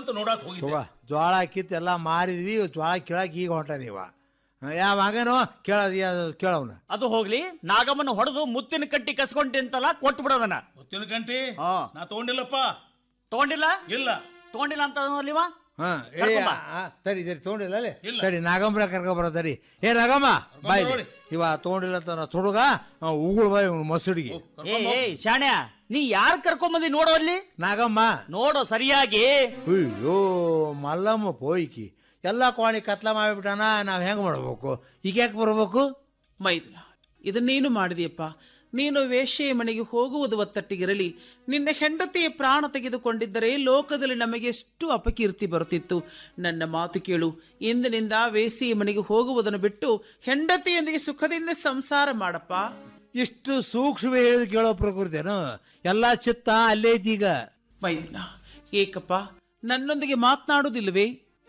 ಅಂತ ನೋಡಕ್ ಹೋಗಿದ್ದೆ ತಗೋ ಜ್ವಾಳ ಕಿತ್ತು ಎಲ್ಲ ಮಾರಿದ್ವಿ ಜ್ವಾಳ ಕೇಳಕ್ಕೆ ಈಗ ಹೊಂಟ ನೀವ ಯಾವ ಮಗನೋ ಕೇಳೋದು ಕೇಳವನ ಅದು ಹೋಗ್ಲಿ ನಾಗಮ್ಮನ ಹೊಡೆದು ಮುತ್ತಿನ ಕಟ್ಟಿ ಕಸ್ಕೊಂಡಿ ಅಂತಲ್ಲ ಕೊಟ್ಟು ಬಿಡೋದನ್ನ ಗೊತ್ತಿನ ಗಂಟಿ ಹಾ. ನಾ ತಗೊಂಡಿಲ್ಲಪ್ಪ ತಗೊಂಡಿಲ್ಲ ಇಲ್ಲ ತಗೊಂಡಿಲ್ಲ ಅಂತ ಅಲ್ಲಿವ ಹಾ ಏ ಕರ್ಕೊಂಬಾ. ಆ, ತಡಿ ತಡಿ ತೊಗೊಂಡಿಲ್ಲ ಅಲ್ಲೇ ಇಲ್ಲ. ತಡಿ ನಾಗಮ್ಮನ ಕರ್ಕೊಂಬರ ತಡಿ ಏ ನಾಗಮ್ಮ ಬಾಯ್ ಬರ್ರಿ. ಇವ ತೊಗೊಂಡಿಲ್ಲ ಅಂತ ನಾ ತುಡುಗ ಉಗುಳು ಬಾಯ್ ಇವ್ನು ಮಸಡಿಗೆ ಏ ಏ ಶಾಣ್ಯ ನೀ ಯಾರ್ ಕರ್ಕೊಂಬಂದಿ ನೋಡೋ ಅಲ್ಲಿ ನಾಗಮ್ಮ ನೋಡು ಸರಿಯಾಗಿ ಅಯ್ಯೋ ಮಲ್ಲಮ್ಮ ಪೋಯ್ಕಿ ಎಲ್ಲ ಕೋಣಿ ಕತ್ಲ ಮಾಡಿಬಿಟ್ಟಾನ ನಾವು ಹೆಂಗೆ ಮಾಡ್ಬೇಕು ಈಗ ಯಾಕೆ ಬರ್ಬೇಕು ಮೈದುನ ಇದನ್ನೇನು ಮಾಡಿದೆಯಪ್ಪ ನೀನು ವೇಶ್ಯೆಯ ಮನೆಗೆ ಹೋಗುವುದು ಒತ್ತಟ್ಟಿಗಿರಲಿ ನಿನ್ನ ಹೆಂಡತಿಯ ಪ್ರಾಣ ತೆಗೆದುಕೊಂಡಿದ್ದರೆ ಲೋಕದಲ್ಲಿ ನಮಗೆ ಎಷ್ಟು ಅಪಕೀರ್ತಿ ಬರುತ್ತಿತ್ತು ನನ್ನ ಮಾತು ಕೇಳು ಇಂದಿನಿಂದ ವೇಸಿಯ ಮನೆಗೆ ಹೋಗುವುದನ್ನು ಬಿಟ್ಟು ಹೆಂಡತಿಯೊಂದಿಗೆ ಸುಖದಿಂದ ಸಂಸಾರ ಮಾಡಪ್ಪ ಇಷ್ಟು ಸೂಕ್ಷ್ಮ ಹೇಳಿದ್ ಕೇಳೋ ಪ್ರಕೃತಿಯೇನು ಎಲ್ಲ ಚಿತ್ತ ಅಲ್ಲೇ ಐತಿ ಈಗ ಮೈದುನ ಏಕಪ್ಪ ನನ್ನೊಂದಿಗೆ ಮಾತನಾಡುವುದಿಲ್ಲವೇ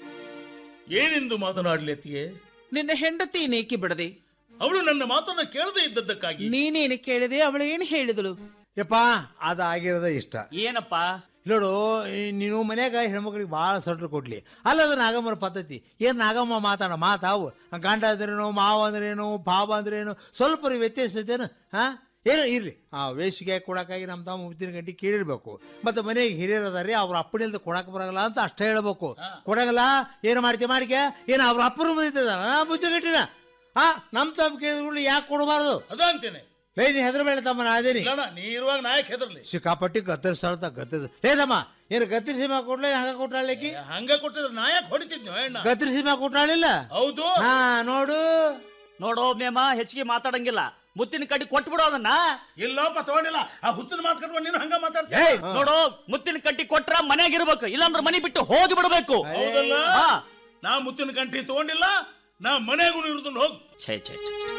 ಏನೆಂದು ಮಾತನಾಡ್ಲಿ ಅತ್ತಿಗೆ ನಿನ್ನ ಹೆಂಡತಿಯನ್ನೇಕೆ ಬಿಡದೆ ಅವಳು ನನ್ನ ಮಾತನ್ನ ಕೇಳದೇ ಇದ್ದದ್ದಕ್ಕಾಗಿ ನೀನೇನು ಕೇಳಿದೆ ಅವಳು ಏನು ಹೇಳಿದಳು ಯಪ್ಪ ಅದು ಆಗಿರೋದ ಇಷ್ಟ ಏನಪ್ಪ ನೋಡು ಈ ನೀನು ಮನ್ಯಾಗ ಹೆಣ್ಮಕ್ಳಿಗೆ ಭಾಳ ಸಟ್ರು ಕೊಡ್ಲಿ ಅಲ್ಲದ ನಾಗಮ್ಮನ ಪದ್ಧತಿ ಏನು ನಾಗಮ್ಮ ಮಾತಾಡ ಮಾತಾವು ಗಂಡ ಅಂದ್ರೇನು ಮಾವ ಅಂದ್ರೇನು ಭಾವ ಅಂದ್ರೇನು ಸ್ವಲ್ಪ ವ್ಯತ್ಯಾಸ ಐತೇನು ಹಾಂ ಏನು ಇರಲಿ ಆ ವೇಸಿಗೆ ಕೊಡೋಕ್ಕಾಗಿ ನಮ್ಮ ತಮ್ಮ ಮುತ್ತಿನ ಗಂಟೆ ಕೇಳಿರ್ಬೇಕು ಮತ್ತು ಮನೆಗೆ ಹಿರಿಯರು ಅದಾರೆ ಅವ್ರ ಅಪ್ಪನಿಲ್ದ ಕೊಡಕ್ಕೆ ಬರಲ್ಲ ಅಂತ ಅಷ್ಟೇ ಹೇಳ್ಬೇಕು ಕೊಡಗಲ್ಲ ಏನು ಮಾಡ್ತೀಯ ಮಾಡಿಕೆ ಏನು ಅವ್ರ ಅಪ್ಪನ ಬಂದಿದ್ದಲ್ಲ ಮುತ್ತಿನ ಗಂಟಿನ ಹಾಂ ನಮ್ಮ ತಮ್ಮ ಕೇಳಿದ್ರು ಯಾಕೆ ಕೊಡಬಾರ್ದು ಅದ ಅಂತೇನೆ ಲೇ ನೀ ಹೆದರಬೇಡ ತಮ್ಮ ನಾ ಅದೇನಿ ಇಲ್ಲ ನೀ ಇರುವಾಗ ನಾಯಕ್ ಹೆದರ್ಲಿ ಸಿಕ್ಕಾಪಟ್ಟಿ ಗತ್ತರಿಸ್ತಾಳ್ತ ಗತ್ತರಿಸ್ ಹೇದಮ್ಮ ಏನು ಗತ್ತರಿಸಿ ಮಾ ಕೊಡ್ಲೇ ಹಂಗ ಕೊಟ್ಟಾಳಕಿ ಹಂಗ ಕೊಟ್ಟಿದ್ರೆ ನಾಯಕ್ ಹೊಡಿತಿದ್ನು ಹೆಣ್ಣ ಗತ್ತರಿಸಿ ಮಾ ಕೊಟ್ಟಾಳಿಲ್ಲ ಹೌದು ಹಾ ನೋಡು ನೋಡೋ ಮೇಮ ಹೆಚ್ಚಿಗೆ ಮಾತಾಡಂಗಿಲ್ಲ ಮುತ್ತಿನ ಕಟ್ಟಿ ಕೊಟ್ಟು ಬಿಡೋ ಅದನ್ನ ಇಲ್ಲಪ್ಪ ತಗೊಂಡಿಲ್ಲ ಆ ಹುತ್ತಿನ ಮಾತು ಕಟ್ಕೊಂಡು ನೀನು ಹಂಗ ಮಾತಾಡ್ತೀಯ ಏಯ್ ನೋಡು ಮುತ್ತಿನ ಕಟ್ಟಿ ಕೊಟ್ರ ಮನೆಯಾಗ ಇರ್ಬೇಕು ಇಲ್ಲಾಂದ್ರೆ ಮನೆ ಬಿಟ್ಟು ಹೋಗಿ ಬಿಡಬೇಕು ಹೌದಲ್ಲ ಹಾ ನಾ ಮುತ್ತಿನ ಗಂಟಿ ತಗೊಂಡಿಲ್ಲ ನಾ ಮನೆಗೂ ಇರುದನ್ನು ಹೋಗ್ ಛೇ ಛೇ ಛೇ ಛೇ.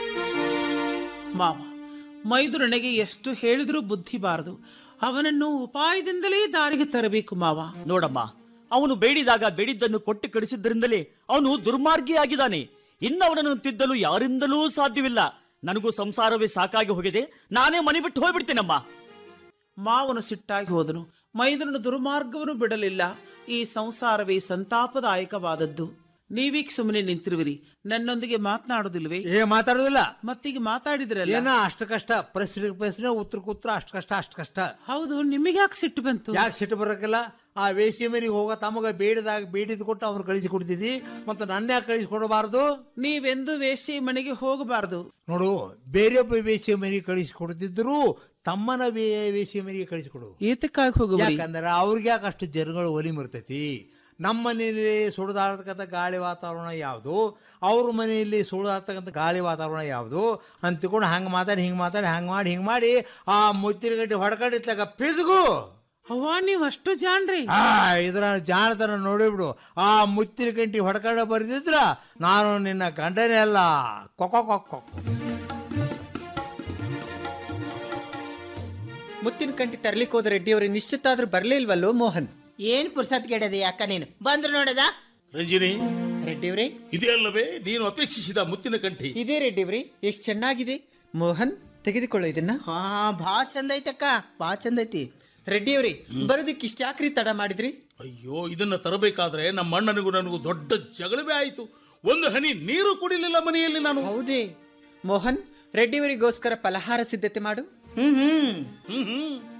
ಮಾವ ಮೈದುರನಿಗೆ ಎಷ್ಟು ಹೇಳಿದರೂ ಬುದ್ಧಿ ಬಾರದು ಅವನನ್ನು ಉಪಾಯದಿಂದಲೇ ದಾರಿಗೆ ತರಬೇಕು ಮಾವ ನೋಡಮ್ಮ ಅವನು ಬೇಡಿದಾಗ ಬೇಡಿದ್ದನ್ನು ಕೊಟ್ಟು ಕಡಿಸಿದ್ದರಿಂದಲೇ ಅವನು ದುರ್ಮಾರ್ಗಿಯಾಗಿದ್ದಾನೆ ಇನ್ನು ಅವನನ್ನು ತಿದ್ದಲು ಯಾರಿಂದಲೂ ಸಾಧ್ಯವಿಲ್ಲ ನನಗೂ ಸಂಸಾರವೇ ಸಾಕಾಗಿ ಹೋಗಿದೆ ನಾನೇ ಮನೆ ಬಿಟ್ಟು ಹೋಗ್ಬಿಡ್ತೀನಮ್ಮ ಮಾವನು ಸಿಟ್ಟಾಗಿ ಹೋದನು ಮೈದುರನ ದುರ್ಮಾರ್ಗವನ್ನು ಬಿಡಲಿಲ್ಲ ಈ ಸಂಸಾರವೇ ಸಂತಾಪದಾಯಕವಾದದ್ದು ನೀವೀಗ ಸುಮ್ಮನೆ ನಿಂತಿರುವಿರಿ ನನ್ನೊಂದಿಗೆ ಮಾತನಾಡುವುದಿಲ್ವೇ ಏ ಮಾತಾಡೋದಿಲ್ಲ ಮತ್ತೀಗ ಮಾತಾಡಿದ್ರಲ್ಲ ಏನ ಅಷ್ಟು ಕಷ್ಟ ಪ್ರಶ್ನೆ ಪ್ರಶ್ನೆ ಉತ್ತರ ಉತ್ತರ ಅಷ್ಟು ಕಷ್ಟ ಅಷ್ಟು ಕಷ್ಟ ಹೌದು ನಿಮಗ್ಯಾಕೆ ಸಿಟ್ಟು ಬಂತು ಯಾಕೆ ಸಿಟ್ಟು ಬರಕ್ಕಿಲ್ಲ ಆ ವೇಸಿ ಮನೆಗೆ ಹೋಗೋ ತಮಗ ಬೇಡಿದಾಗ ಬೇಡಿದ ಕೊಟ್ಟು ಅವ್ರು ಕಳಿಸಿ ಕೊಡ್ತಿದ್ದಿ ಮತ್ತು ನನ್ನ ಯಾಕೆ ಕಳಿಸಿ ಕೊಡಬಾರ್ದು ನೀವೆಂದು ವೇಶ್ಯೆ ಮನೆಗೆ ಹೋಗಬಾರದು ನೋಡು ಬೇರೆಯೊಬ್ಬ ವೇಸಿ ಮನೆಗೆ ಕಳಿಸಿ ಕೊಡ್ತಿದ್ರು ತಮ್ಮನ ವೇ ವೇಸಿ ಮನೆಗೆ ಕಳಿಸಿಕೊಡು ಏತಕ್ಕಾಗಿ ಹೋಗುವರಿ ಯಾಕಂದ್ರೆ ಅವ್ರಿಗೆ ಯಾಕೆ ಅಷ್ಟು ಜನಗಳು ಒಲಿ ಮರ್ತೈತಿ ನಮ್ಮ ಮನೆಯಲ್ಲಿ ಸುಳಿದಾಡ್ತಕ್ಕಂಥ ಗಾಳಿ ವಾತಾವರಣ ಯಾವುದು ಅವ್ರ ಮನೆಯಲ್ಲಿ ಸುಳಿದಾಡ್ತಕ್ಕಂಥ ಗಾಳಿ ವಾತಾವರಣ ಯಾವುದು ಅಂತ ತಿಳ್ಕೊಂಡು ಹಂಗೆ ಮಾತಾಡಿ ಹಿಂಗೆ ಮಾತಾಡಿ ಹಂಗೆ ಮಾಡಿ ಹಿಂಗೆ ಮಾಡಿ ಆ ಮುತ್ತಿನ ಗಡ್ಡಿ ಹೊಡ್ಕೊಂಡಿತ್ತಾಗ ಪಿದ್ಗು ಅವ್ವ ನೀವು ಅಷ್ಟು ಜಾಣ್ರಿ ಆ ಇದ್ರ ಜಾಣತನ ನೋಡಿಬಿಡು ಆ ಮುತ್ತಿನ ಗಂಟಿ ಹೊಡ್ಕೊಂಡು ಬರ್ದಿದ್ರ ನಾನು ನಿನ್ನ ಗಂಡನೇ ಅಲ್ಲ ಕೊಕ್ಕ ಕೊಕ್ಕ ಮುತ್ತಿನ ಕಂಟಿ ತರ್ಲಿಕ್ಕೆ ಹೋದ ರೆಡ್ಡಿಯವರು ನಿಶ್ಚಿತಾದ್ರೂ ಬರ್ಲೇ ಇಲ್ವಲ್ಲೋ ಮೋಹನ್ ಏನ್ ಪುರ್ಸತ್ ಕೆಡದೆ ಅಕ್ಕ ನೀನು ಬಂದ್ರು ನೋಡದ ರಂಜಿನಿ ರೆಡ್ಡಿಯವ್ರೆ ಇದೇ ಅಲ್ಲವೇ ನೀನು ಅಪೇಕ್ಷಿಸಿದ ಮುತ್ತಿನ ಕಂಠಿ ಇದೇ ರೆಡ್ಡಿಯವ್ರೆ ಎಷ್ಟು ಚೆನ್ನಾಗಿದೆ ಮೋಹನ್ ತೆಗೆದುಕೊಳ್ಳೋ ಇದನ್ನ ಹಾ ಬಾ ಚಂದ ಐತಕ್ಕ ಬಾ ಚಂದ ಐತಿ ರೆಡ್ಡಿಯವ್ರೆ ಬರೋದಕ್ಕೆ ಇಷ್ಟ ಯಾಕ್ರಿ ತಡ ಮಾಡಿದ್ರಿ ಅಯ್ಯೋ ಇದನ್ನ ತರಬೇಕಾದ್ರೆ ನಮ್ಮ ಅಣ್ಣನಿಗೂ ನನಗೂ ದೊಡ್ಡ ಜಗಳವೇ ಆಯಿತು ಒಂದು ಹನಿ ನೀರು ಕುಡಿಲಿಲ್ಲ ಮನೆಯಲ್ಲಿ ನಾನು ಹೌದೇ ಮೋಹನ್ ರೆಡ್ಡಿಯವರಿಗೋಸ್ಕರ ಫಲಹಾರ ಸಿದ್ಧತೆ ಮಾಡು ಹ್ಮ್ ಹ್ಮ್ ಹ್ಮ್ ಹ್ಮ್